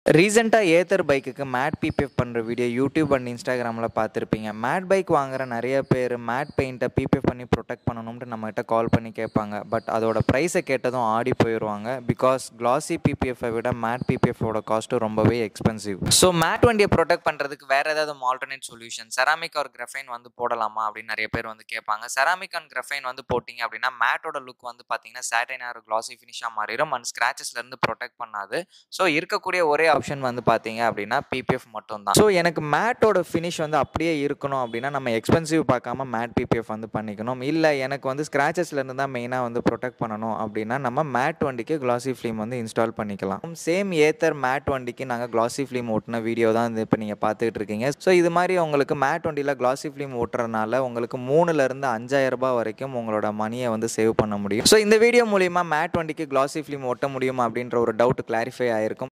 ரீசெண்டாக ஏத்தர் பைக்குக்கு matte PPF பண்ணுற வீடியோ யூடியூப் அண்ட் இன்ஸ்டாகிராமில் பார்த்துருப்பீங்க மேட் பைக் வாங்குற நிறைய பேர் மேட் பெயிண்ட்டை பிபிஎஃப் பண்ணி ப்ரொடெக்ட் பண்ணணும்ட்டு நம்மகிட்ட கால் பண்ணி கேட்பாங்க பட் அதோட ப்ரைஸை கேட்டதும் ஆடி போயிடுவாங்க பிகாஸ் கிளாசி பிபிஎஃப்பை விட மேட் பிபிஎஃபோட காஸ்ட்டு ரொம்பவே எக்ஸ்பென்சிவ் ஸோ மேட் வண்டியை ப்ரொடெக்ட் பண்ணுறதுக்கு வேறு ஏதாவது ஆல்டர்னேட் சொல்யூஷன் செராமிக் ஒரு கிரஃபைன் வந்து போடலாமா அப்படின்னு நிறைய பேர் வந்து கேட்பாங்க செராமிக் அண்ட் கிரஃபைன் வந்து போட்டிங்க அப்படின்னா மேட்டோட லுக் வந்து பார்த்தீங்கன்னா சாட்டைனாக ஒரு கிளாசி ஃபினிஷாக மாறிடும் அண்ட் ஸ்க்ராச்சஸ்லேருந்து ப்ரொடெக்ட் பண்ணாது ஸோ இருக்கக்கூடிய ஒரே ஆப்ஷன் வந்து பார்த்தீங்க அப்படின்னா பிபிஎஃப் மட்டும் தான் ஸோ எனக்கு மேட்டோட ஃபினிஷ் வந்து அப்படியே இருக்கணும் அப்படின்னா நம்ம எக்ஸ்பென்சிவ் பார்க்காம மேட் பிபிஎஃப் வந்து பண்ணிக்கணும் இல்லை எனக்கு வந்து ஸ்க்ராச்சஸ்லேருந்து தான் மெயினாக வந்து ப்ரொடெக்ட் பண்ணணும் அப்படின்னா நம்ம மேட் வண்டிக்கு கிளாசி ஃபிலிம் வந்து இன்ஸ்டால் பண்ணிக்கலாம் சேம் ஏத்தர் மேட் வண்டிக்கு நாங்கள் கிளாசி ஃபிலிம் ஓட்டின வீடியோ தான் வந்து இப்போ நீங்கள் பார்த்துட்டு இருக்கீங்க ஸோ இது மாதிரி உங்களுக்கு மேட் வண்டியில் கிளாசி ஃபிலிம் ஓட்டுறதுனால உங்களுக்கு மூணுலேருந்து அஞ்சாயிரம் ரூபாய் வரைக்கும் உங்களோட மணியை வந்து சேவ் பண்ண முடியும் ஸோ இந்த வீடியோ மூலிமா மேட் வண்டிக்கு கிளாசி ஃபிலிம் ஓட்ட முடியும் அப்படின்ற ஒரு டவுட் கிளாரிஃபை ஆயிருக்கும்